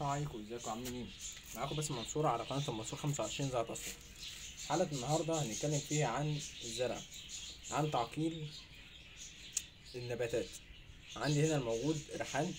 السلام عليكم ازيكم عاملين ايه معاكم باسم منصور على قناه المنصور 25 زي تصوير حلقه النهارده هنتكلم فيها عن الزرع عن تعقيل النباتات عندي هنا الموجود ريحان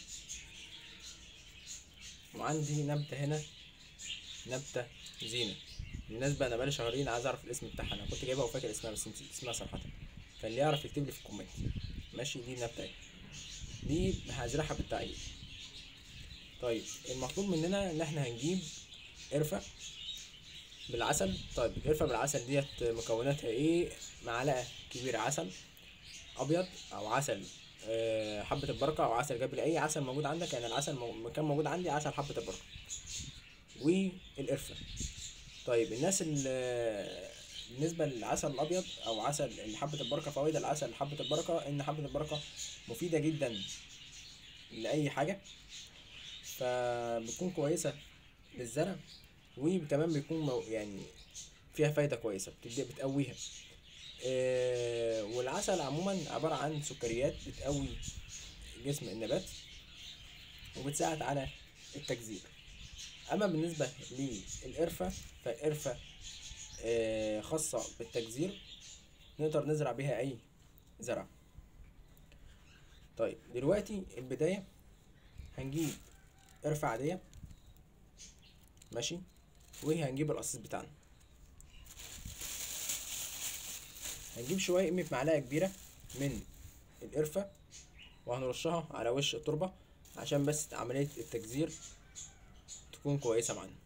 وعندي نبته هنا نبته زينه بالنسبه انا بقالي شهرين عايز اعرف الاسم بتاعها انا كنت جايبها وفاكر اسمها بس نسيت اسمها صراحه فاللي يعرف يكتب لي في الكومنت ماشي دي النبته اهي. دي هزرعها بالتعقيل طيب المطلوب مننا ان احنا هنجيب قرفة بالعسل طيب القرفة بالعسل ديت مكوناتها ايه معلقة كبيرة عسل ابيض او عسل آه، حبة البركة او عسل جبل اي عسل موجود عندك يعني العسل مو- كان موجود عندي عسل حبة البركة والقرفة طيب الناس اللي بالنسبة للعسل الأبيض أو عسل حبة البركة فوائد العسل حبة البركة إن حبة البركة مفيدة جدا لأي حاجة فبتكون كويسة للزرع وكمان بيكون مو يعني فيها فايدة كويسة بتبدأ بتقويها آه، والعسل عموما عبارة عن سكريات بتقوي جسم النبات وبتساعد على التجزير أما بالنسبة للقرفة فالقرفة آه، خاصة بالتجزير نقدر نزرع بيها أي زرع طيب دلوقتي البداية هنجيب قرفة عادية ماشي وهنجيب القصيص بتاعنا هنجيب شوية قيمة معلقة كبيرة من القرفة وهنرشها على وش التربة عشان بس عملية التجزير تكون كويسة معانا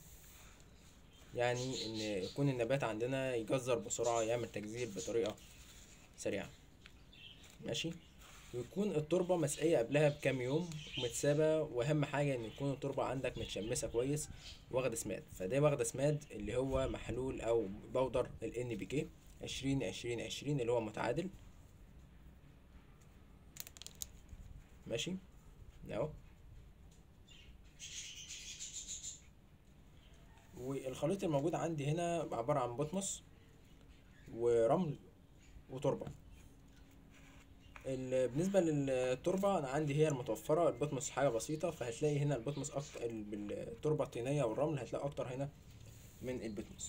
يعني ان يكون النبات عندنا يجزر بسرعة يعمل تجزير بطريقة سريعة ماشي ويكون التربة مسقية قبلها بكام يوم ومتسابة وأهم حاجة إن يكون التربة عندك متشمسة كويس واخدة سماد فده واخدة سماد اللي هو محلول أو بودر ال NPK عشرين عشرين عشرين اللي هو متعادل ماشي اهو والخليط الموجود عندي هنا عبارة عن بطمس ورمل وتربة ال- بالنسبة للتربة أنا عندي هي المتوفرة البطمس حاجة بسيطة فهتلاقي هنا البطمس أكتر ال- التربة الطينية والرمل هتلاقي أكتر هنا من البطمس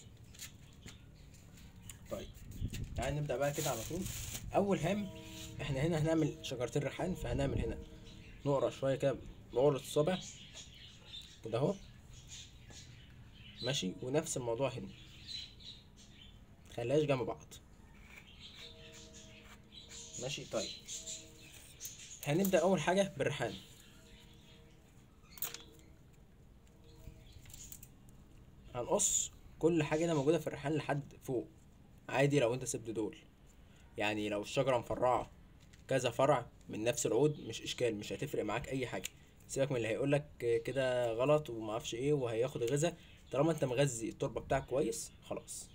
طيب تعالى نبدأ بقى كده على طول أول هام احنا هنا هنعمل شجرتين ريحان فهنعمل هنا نقرا شوية كده بعورة الصابع كده اهو ماشي ونفس الموضوع هنا مخليهاش جنب بعض ماشي طيب هنبدأ أول حاجة بالريحان هنقص كل حاجة هنا موجودة في الريحان لحد فوق عادي لو انت سبت دول يعني لو الشجرة مفرعة كذا فرع من نفس العود مش إشكال مش هتفرق معاك أي حاجة سيبك من اللي هيقولك كده غلط ومعرفش ايه وهياخد غذا طالما انت مغذي التربة بتاعك كويس خلاص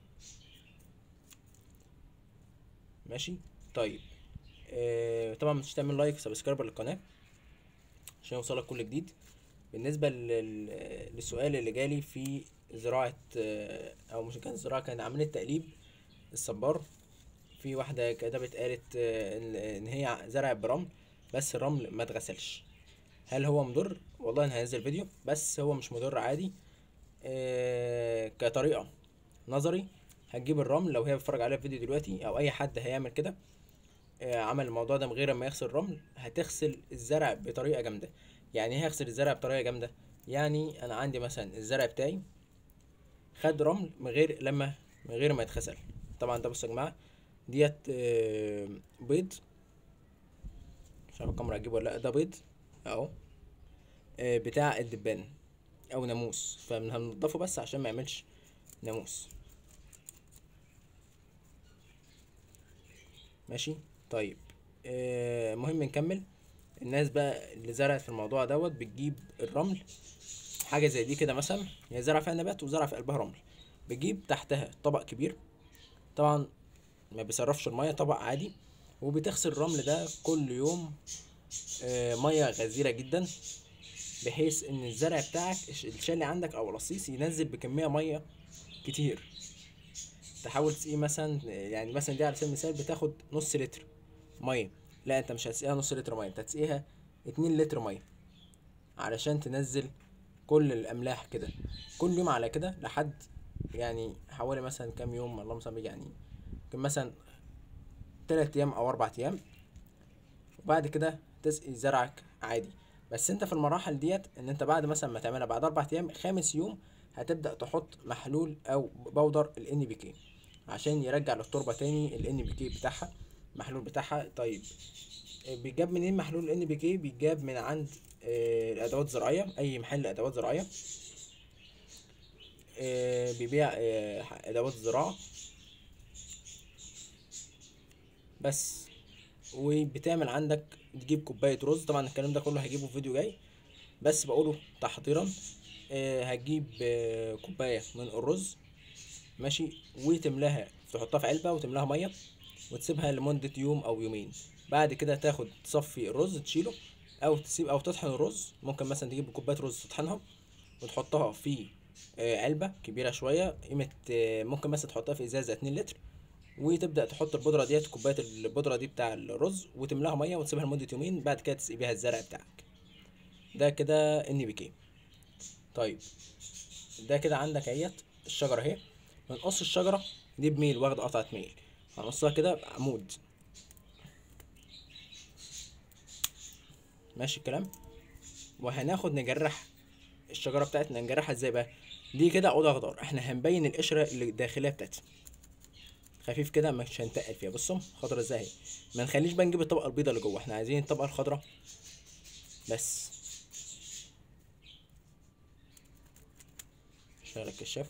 ماشي طيب آه طبعا مش تعمل لايك وسبسكرايب للقناة عشان يوصلك كل جديد بالنسبة لل- للسؤال اللي جالي في زراعة آه، أو مش كان زراعة كان عملية تقليب الصبار في واحدة كتبت قالت آه، إن إن هي زرعت برمل بس الرمل ما اتغسلش هل هو مضر؟ والله أنا هنزل فيديو بس هو مش مضر عادي آه، كطريقة نظري هتجيب الرمل لو هي بتتفرج عليها فيديو دلوقتي أو أي حد هيعمل كده آه، عمل الموضوع ده من غير ما يغسل الرمل هتغسل الزرع بطريقة جامدة يعني ايه هغسل الزرع بطريقة جامدة يعني انا عندي مثلا الزرع بتاعي خد رمل من غير لما من غير ما يتغسل طبعا ده بصوا يا جماعة ديت آه، بيض مش عارف الكاميرا هتجيبه ولا لا ده بيض اهو آه، بتاع الدبان او ناموس فهنضفه بس عشان ما يعملش ناموس ماشي طيب آه، مهم نكمل الناس بقى اللي زرعت في الموضوع دوت بتجيب الرمل حاجه زي دي كده مثلا هي زرع فيها نبات وزرع في قلبها رمل بتجيب تحتها طبق كبير طبعا ما بيصرفش الميه طبق عادي وبتغسل الرمل ده كل يوم آه، ميه غزيره جدا بحيث ان الزرع بتاعك الش- الشالي عندك او القصيص ينزل بكميه ميه كتير تحاول تسقيه مثلا يعني مثلا دي على سبيل المثال بتاخد نص لتر ميه لا انت مش هتسقيها نص لتر ميه انت هتسقيها اتنين لتر ميه علشان تنزل كل الاملاح كده كل يوم على كده لحد يعني حوالي مثلا كام يوم اللهم صل يعني يمكن مثلا تلات ايام او اربع ايام وبعد كده تسقي زرعك عادي بس انت في المراحل ديت ان انت بعد مثلا ما تعملها بعد اربع ايام خامس يوم هتبدا تحط محلول او بودر ال بي كي عشان يرجع للتربه تاني ال بي كي بتاعها المحلول بتاعها طيب بيجاب منين محلول ال بي كي بيجاب من عند آه، الادوات الزراعيه اي محل ادوات زراعيه آه، بيبيع آه، ادوات زراعه بس وبتعمل عندك تجيب كوبايه رز طبعا الكلام ده كله هجيبه في فيديو جاي بس بقوله تحضيرا آه، هتجيب آه، كوبايه من الرز ماشي وتملاها تحطها في علبه وتملاها ميه وتسيبها لمده يوم او يومين بعد كده تاخد تصفي الرز تشيله او تسيب او تطحن الرز ممكن مثلا تجيب كوبايه رز تطحنها وتحطها في آه، علبه كبيره شويه قيمه آه، ممكن مثلا تحطها في ازازه 2 لتر وتبدا تحط البودره ديت كوبايه البودره دي بتاع الرز وتملاها ميه وتسيبها لمده يومين بعد كده تسقي بيها الزرع بتاعك ده كده ان بي كي طيب ده كده عندك اهيت الشجره اهي بنقص الشجره دي بميل واخد قطعه ميل هنقصها كده عمود ماشي الكلام وهناخد نجرح الشجره بتاعتنا نجرحها ازاي بقى دي كده عود اخضر احنا هنبين القشره اللي الداخليه بتاعتها خفيف كده مش هنتقل فيها بصوا خضرا ازاي اهي ما نخليش بقى نجيب الطبقه البيضاء اللي جوه احنا عايزين الطبقه الخضراء بس شغل الكشاف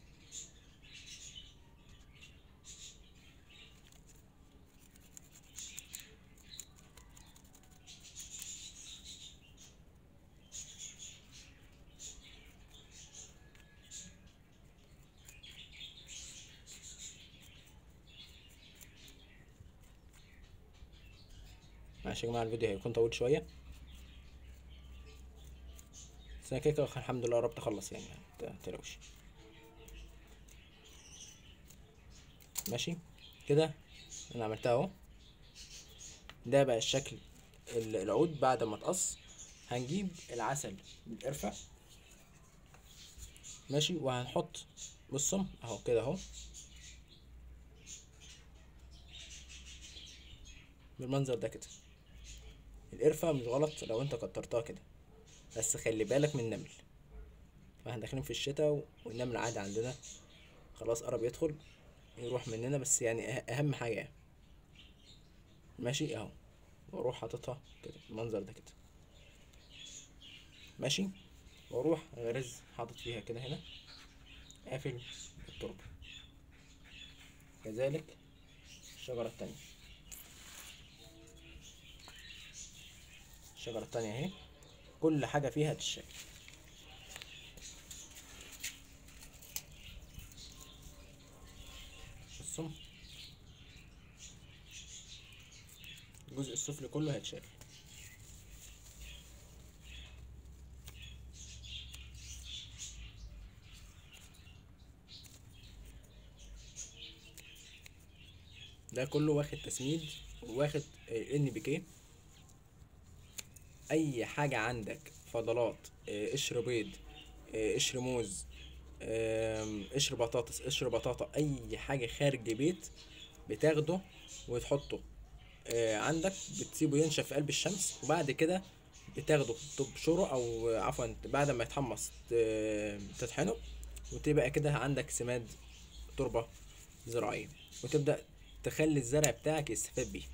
معلش يا جماعة الفيديو هيكون طويل شوية بس انا كده كده الحمد لله قربت اخلص يعني متقلقوش ماشي كده انا عملتها اهو ده بقى الشكل ال- العود بعد ما اتقص هنجيب العسل بالقرفة ماشي وهنحط بصم اهو كده اهو بالمنظر ده كده القرفة مش غلط لو انت كترتها كده بس خلي بالك من النمل فاحنا داخلين في الشتاء والنمل عادي عندنا خلاص قرب يدخل يروح مننا بس يعني أه- اهم حاجة يعني. ماشي اهو واروح حاططها كده المنظر ده كده ماشي واروح غرز حاطط فيها كده هنا قافل التربة كذلك الشجرة التانية الشجرة التانية اهي كل حاجة فيها تتشال بصوا الجزء السفلي كله هيتشال ده كله واخد تسميد واخد ان بي كي اي حاجة عندك فضلات آه، قشر بيض آه، قشر موز آم، قشر بطاطس قشر بطاطا اي حاجة خارج بيت بتاخده وتحطه آه، عندك بتسيبه ينشف في قلب الشمس وبعد كده بتاخده تبشره او عفوا بعد ما يتحمص ت- تطحنه وتبقى كده عندك سماد تربة زراعية وتبدأ تخلي الزرع بتاعك يستفاد بيه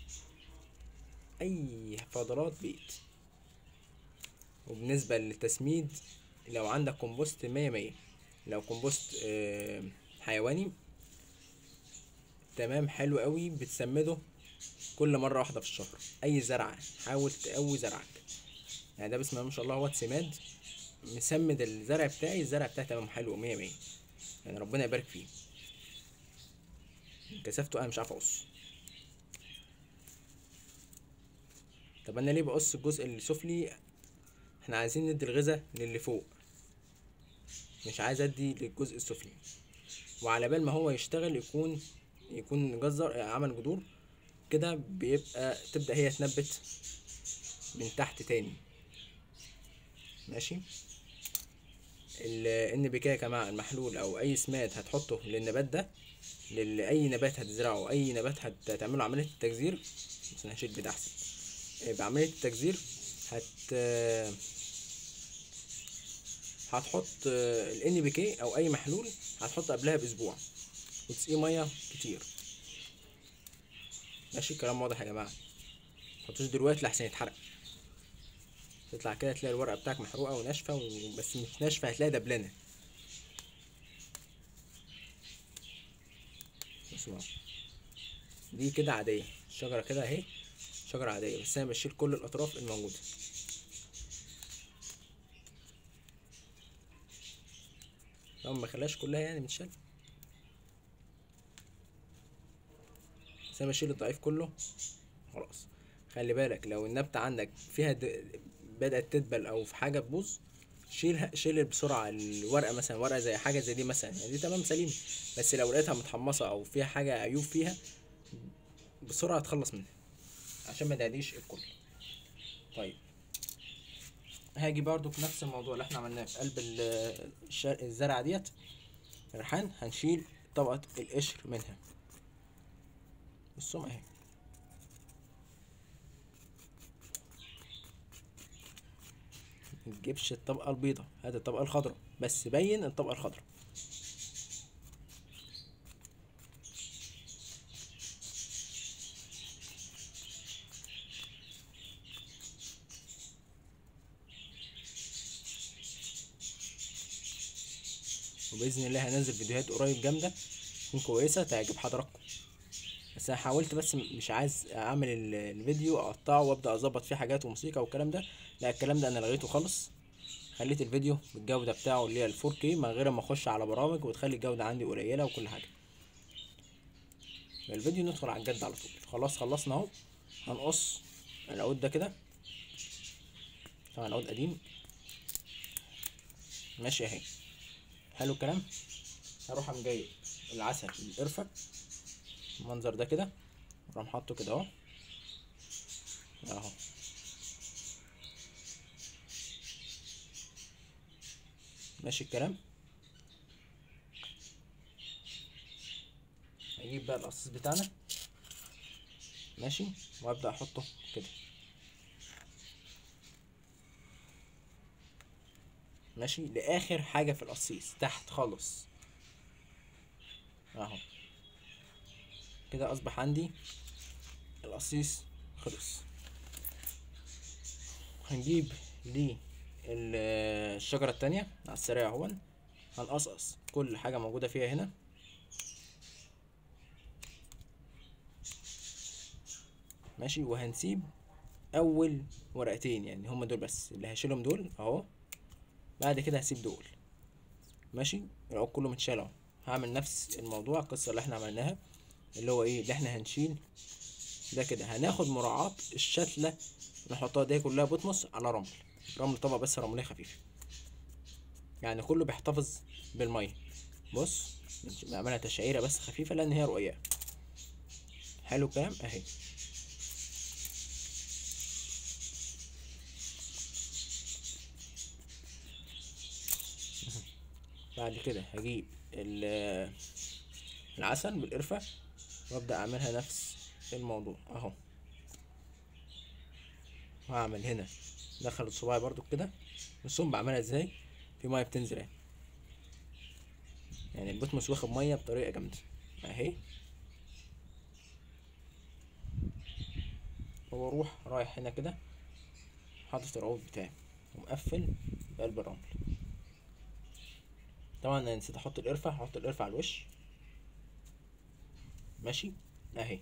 اي فضلات بيت وبالنسبة للتسميد لو عندك كومبوست مية مية لو كومبوست آه، حيواني تمام حلو قوي بتسمده كل مرة واحدة في الشهر أي زرعة حاول تقوي زرعك يعني ده بسم الله ما شاء الله هو سماد مسمد الزرع بتاعي الزرع بتاعي تمام حلو مية مية يعني ربنا يبارك فيه كثافته أنا مش عارف أقص طب أنا ليه بقص الجزء السفلي احنا عايزين ندي الغذاء للي فوق مش عايز ادي للجزء السفلي وعلى بال ما هو يشتغل يكون يكون جزر عمل جذور كده بيبقى تبدأ هي تنبت من تحت تاني ماشي ال NPK يا جماعة المحلول أو أي سماد هتحطه للنبات ده لأي نبات هتزرعه أو أي نبات هت- هتعمله عملية التجذير بس أنا هشيل ده أحسن آه، بعملية التجذير هت آه، هتحط ال NPK أو أي محلول هتحط قبلها بأسبوع وتسقيه مية كتير ماشي الكلام واضح يا جماعة متحطوش دلوقتي لحسن يتحرق تطلع كده تلاقي الورقة بتاعك محروقة وناشفة و- بس مش ناشفة هتلاقي دبلانة بصوا معايا. دي كده عادية الشجرة كده اهي شجرة عادية بس انا بشيل كل الأطراف الموجودة طبعا ما خلاش كلها يعني متشال بس انا بشيل الضعيف كله خلاص خلي بالك لو النبتة عندك فيها د... بدأت تدبل أو في حاجة تبوظ شيلها شيل بسرعة الورقة مثلا ورقة زي حاجة زي دي مثلا يعني دي تمام سليم بس لو لقيتها متحمصة أو فيها حاجة عيوب فيها بسرعة تخلص منها عشان ما تعديش الكل طيب هاجي برضو في نفس الموضوع اللي احنا عملناه في قلب ال- الش- الزرعة ديت الريحان هنشيل طبقة القشر منها بصوا اهي متجيبش الطبقة البيضة هات الطبقة الخضراء بس بين الطبقة الخضراء وبإذن الله هنزل فيديوهات قريب جامدة تكون كويسة تعجب حضراتكم بس انا حاولت بس م- مش عايز اعمل ال- الفيديو اقطعه وابدا اظبط فيه حاجات وموسيقى والكلام ده لا الكلام ده انا لغيته خالص خليت الفيديو بالجودة بتاعه اللي هي ال 4K من غير ما اخش على برامج وتخلي الجودة عندي قليلة وكل حاجة الفيديو ندخل على الجد على طول خلاص خلصنا اهو هنقص العود ده كده طبعا العود قديم ماشي اهي حلو الكلام هروح قام جايب العسل القرفة المنظر ده كده اروح حاطه كده اهو اهو ماشي الكلام اجيب بقى القصيص بتاعنا ماشي وابدا احطه كده ماشي لاخر حاجه في القصيص تحت خالص اهو كده اصبح عندي القصيص خلص هنجيب ليه ال- الشجرة التانية على السريع اهو هنقصقص كل حاجة موجودة فيها هنا ماشي وهنسيب اول ورقتين يعني هما دول بس اللي هشيلهم دول اهو بعد كده هسيب دول ماشي العود كله متشال اهو هعمل نفس الموضوع القصة اللي احنا عملناها اللي هو ايه اللي احنا هنشيل ده كده هناخد مراعاة الشتلة نحطها دي كلها بطمس على رمل رمل طبعا بس رملية خفيفة يعني كله بيحتفظ بالمية بص بعملها تشعيرة بس خفيفة لأن هي رقيقة حلو الكلام اهي بعد كده هجيب ال- العسل بالقرفة وابدأ اعملها نفس الموضوع اهو وهعمل هنا دخل صباعي برضو كده بصوا بعملها ازاي في ميه بتنزل اهي يعني البطمس واخد ميه بطريقه جامده اهي واروح رايح هنا كده حاطط العود بتاعي ومقفل بقلب الرمل طبعا انا نسيت احط القرفه هحط القرفه على الوش ماشي اهي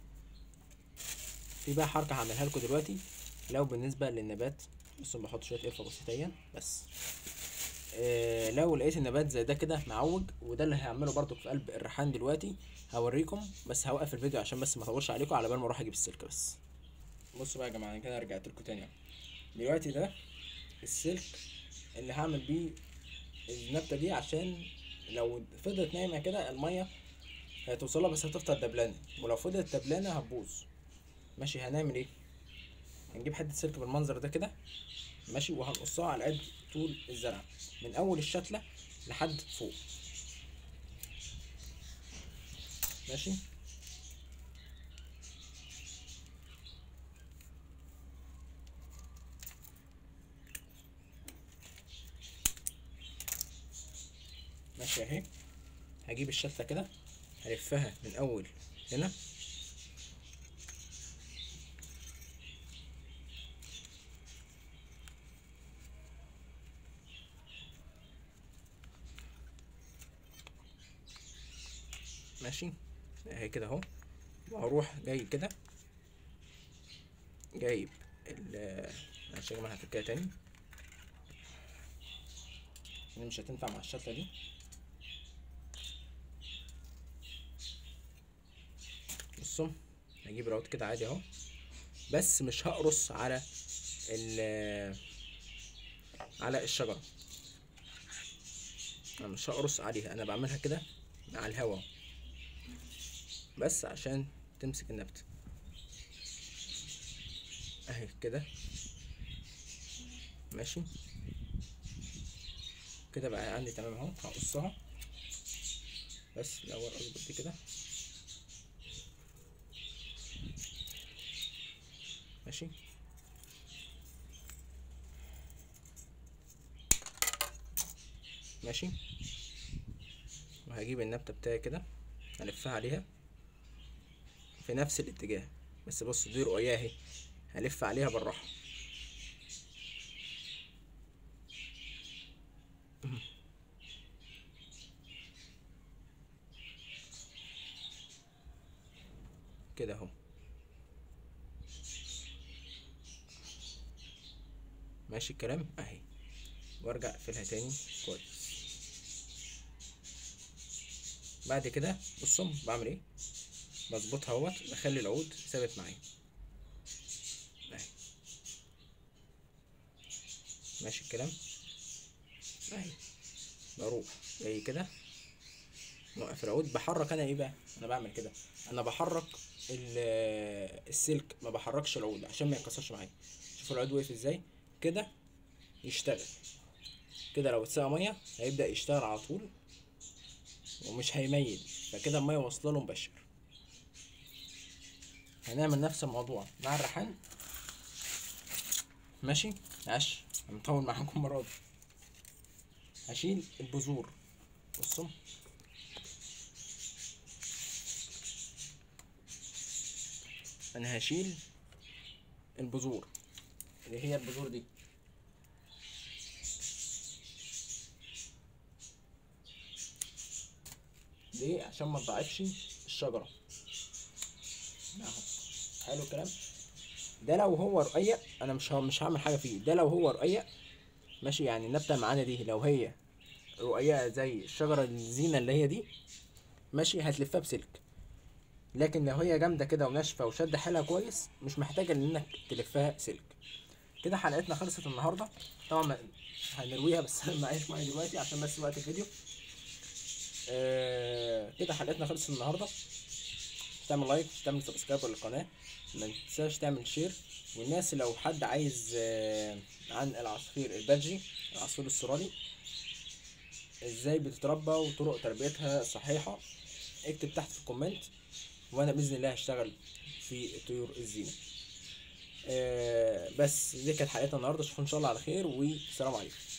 في بقى حركه هعملها لكم دلوقتي لو بالنسبه للنبات بس بحط شويه قرفه بسيطين بس آه لو لقيت النبات زي ده كده معوج وده اللي هعمله برضو في قلب الريحان دلوقتي هوريكم بس هوقف الفيديو عشان بس ما اطولش عليكم على بال ما اروح اجيب السلك بس بصوا بقى يا جماعه انا كده رجعت لكم تاني اهو دلوقتي ده السلك اللي هعمل بيه النبته دي عشان لو فضلت نايمه كده الميه هتوصلها بس هتفضل دبلانه ولو فضلت دبلانه هتبوظ ماشي هنعمل ايه هنجيب حته سلك بالمنظر ده كده ماشي وهنقصها على قد طول الزرعه من اول الشتله لحد فوق ماشي ماشي اهي هجيب الشتله كده هلفها من اول هنا ماشي اهي كده اهو وهروح جاي كده جايب ال معلش يا جماعه هفكها تاني دي مش هتنفع مع الشتله دي بصوا هجيب راوت كده عادي اهو بس مش هقرص على ال على الشجره انا مش هقرص عليها انا بعملها كده مع الهوا بس عشان تمسك النبتة اهي كده ماشي كده بقى عندي تمام اهو هقصها بس الاول اظبط دي كده ماشي ماشي وهجيب النبتة بتاعي كده هلفها عليها في نفس الاتجاه بس بص دي رؤية اهي هلف عليها بالراحة كده اهو ماشي الكلام اهي وارجع اقفلها تاني كويس بعد كده بصوا بعمل ايه بظبطها اهوت بخلي العود ثابت معايا اهي ماشي الكلام اهي بروح جاي كده موقف العود بحرك انا ايه بقى انا بعمل كده انا بحرك ال- السلك ما بحركش العود عشان ما يتكسرش معايا شوفوا العود واقف ازاي كده يشتغل كده لو اتسقى ميه هيبدأ يشتغل على طول ومش هيميل فكده الميه واصله له مباشر هنعمل نفس الموضوع مع الريحان ماشي عش هنطول معاكم المره دي هشيل البذور بصوا انا هشيل البذور اللي هي البذور دي ليه عشان ما تضعفش الشجره اهو حلو الكلام ده لو هو رقيق انا مش ه- مش هعمل حاجه فيه ده لو هو رقيق ماشي يعني النبته معانا دي لو هي رقيقه زي الشجره الزينه اللي هي دي ماشي هتلفها بسلك لكن لو هي جامده كده وناشفه وشد حيلها كويس مش محتاجه انك تلفها سلك كده حلقتنا خلصت النهارده طبعا ما- هنرويها بس انا معيش معايا دلوقتي عشان بس وقت الفيديو آه كده حلقتنا خلصت النهارده تعمل لايك تعمل سبسكرايب للقناه ما تنساش تعمل شير والناس لو حد عايز آه عن العصافير البادجي العصفور السرالي ازاي بتتربى وطرق تربيتها صحيحه اكتب تحت في الكومنت وانا باذن الله هشتغل في طيور الزينه آه بس دي كانت حلقتنا النهارده اشوفكم ان شاء الله على خير والسلام عليكم